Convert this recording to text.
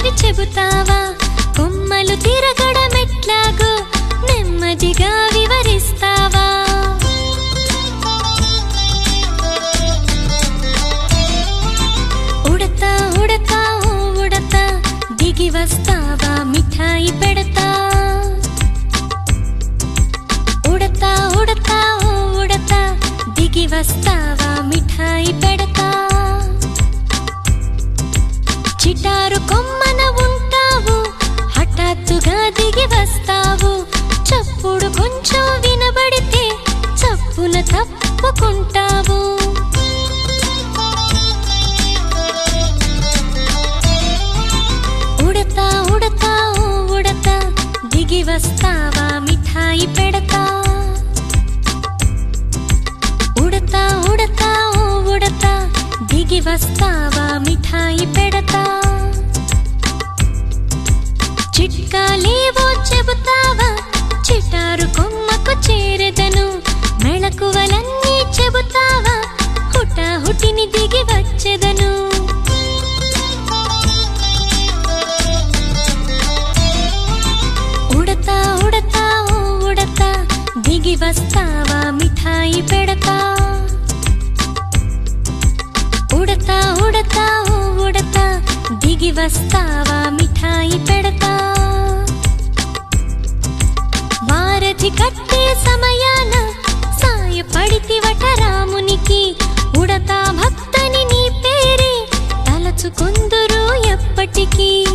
అవి చెబుతావా కొమ్మలు తిరగడమెట్లాగో నెమ్మదిగా వివరిస్తావా ఉడతా ఉడతా ఓ ఉడతా దిగి వస్తావా మిఠాయి పెడతా ఉడతా ఉడతా ఓ ఉడతా దిగి వస్తావా మిఠాయి పెడతా చిటారు కొమ్మన ఉంటావు హఠాత్తుగా దిగి వస్తావు చప్పుడు కొంచెం వినబడితే చప్పున తప్పుకుంటావు ఉడతా ఉడతా ఓ ఉడతా దిగి వస్తావా మిఠాయి పెడతా ఉడతా ఉడతా ఓ ఉడతా దిగి వస్తావా మిఠాయి పెడతా చిట్కాలేవో చెబుతావా చిటారు కొమ్మకు చేరెదను మెళకువలన్నీ చెబుతావా హుటాహుటిని దిగి వచ్చెదను ఉడతా ఉడతా ఓ ఉడతా దిగి వస్తావా మిఠాయి పెడతా ఉడతా ఉడతా ఓ ఉడతా దిగి వస్తావా మిఠాయి పెడతా వారధి కట్టే సమయాన సాయపడితివట రామునికి ఉడతా భక్తని నీ పేరే తలచుకొందురు ఎప్పటికీ